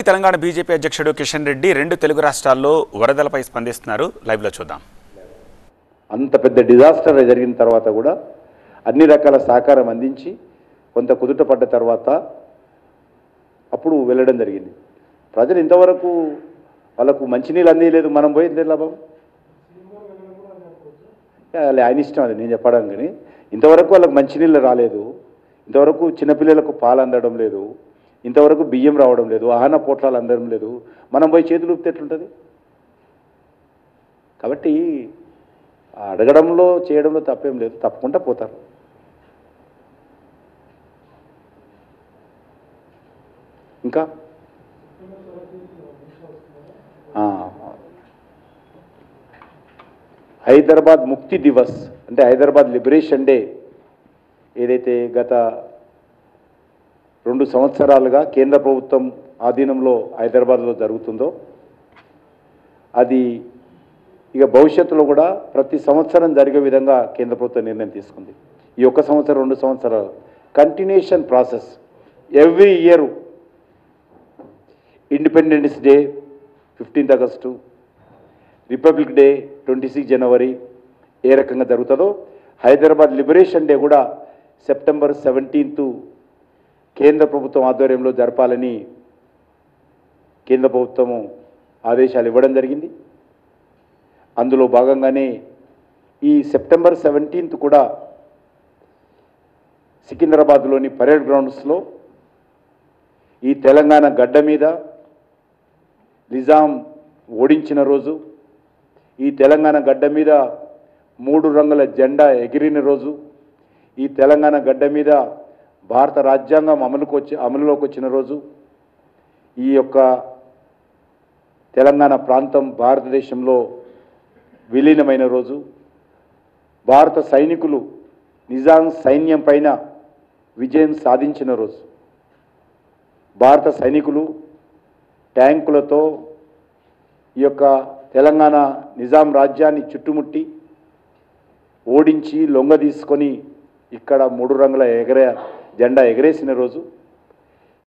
Telangana BJP అధ్యక్షుడు కిషన్ రెడ్డి రెండు తెలుగు రాష్ట్రాల్లో వరదలపై స్పందిస్తున్నారు లైవ్లో చూద్దాం అంత పెద్ద డిజాస్టర్ జరిగిన తర్వాత కూడా అన్ని రకాల సహకారం అందించి కొంత కుదుట పడ్డ తర్వాత అప్పుడు వెళ్ళడం జరిగింది ప్రజలు ఇంతవరకు వాళ్ళకు మంచినీళ్ళు అందియలేదు మనం పోయింది లాభం అది ఆయన ఇష్టం అది నేను చెప్పడం కానీ ఇంతవరకు వాళ్ళకి మంచినీళ్ళు రాలేదు ఇంతవరకు చిన్నపిల్లలకు పాలు అందడం లేదు ఇంతవరకు బియ్యం రావడం లేదు ఆహార పోట్లాలు అందడం లేదు మనం పోయి చేతులు ఊపితే ఎట్లుంటుంది కాబట్టి ఆ అడగడంలో చేయడంలో తప్పేం లేదు తప్పకుండా పోతారు ఇంకా ఆ, హైదరాబాద్ ముక్తి దివస్ అంటే హైదరాబాద్ లిబరేషన్ డే ఏదైతే గత రెండు సంవత్సరాలుగా కేంద్ర ప్రభుత్వం ఆధీనంలో హైదరాబాద్లో జరుగుతుందో అది ఇక భవిష్యత్తులో కూడా ప్రతి సంవత్సరం జరిగే విధంగా కేంద్ర ప్రభుత్వం నిర్ణయం తీసుకుంది ఈ ఒక్క సంవత్సరం రెండు సంవత్సరాలు continuation process every year independence day fifteenth August republic day twenty six జనవరి ఏ రకంగా జరుగుతుందో హైదరాబాద్ లిబరేషన్ డే కూడా సెప్టెంబర్ సెవెంటీన్త్ కేంద్ర ప్రభుత్వం ఆధ్వర్యంలో జరపాలని కేంద్ర ప్రభుత్వము ఆదేశాలు ఇవ్వడం జరిగింది అందులో భాగంగానే ఈ సెప్టెంబర్ సెవెంటీన్త్ కూడా సికింద్రాబాద్లోని పరేడ్ గ్రౌండ్స్లో ఈ తెలంగాణ గడ్డ మీద నిజాం ఓడించిన రోజు ఈ తెలంగాణ గడ్డ మీద మూడు రంగుల జెండా ఎగిరిన రోజు ఈ తెలంగాణ గడ్డ మీద భారత రాజ్యాంగం అమలుకు వచ్చి అమలులోకి వచ్చిన రోజు ఈ యొక్క తెలంగాణ ప్రాంతం భారతదేశంలో విలీనమైన రోజు భారత సైనికులు నిజాం సైన్యం పైన విజయం సాధించిన రోజు భారత సైనికులు ట్యాంకులతో ఈ యొక్క తెలంగాణ నిజాం రాజ్యాన్ని చుట్టుముట్టి ఓడించి లొంగ తీసుకొని ఇక్కడ మూడు రంగుల ఎగరే జెండా ఎగరేసిన రోజు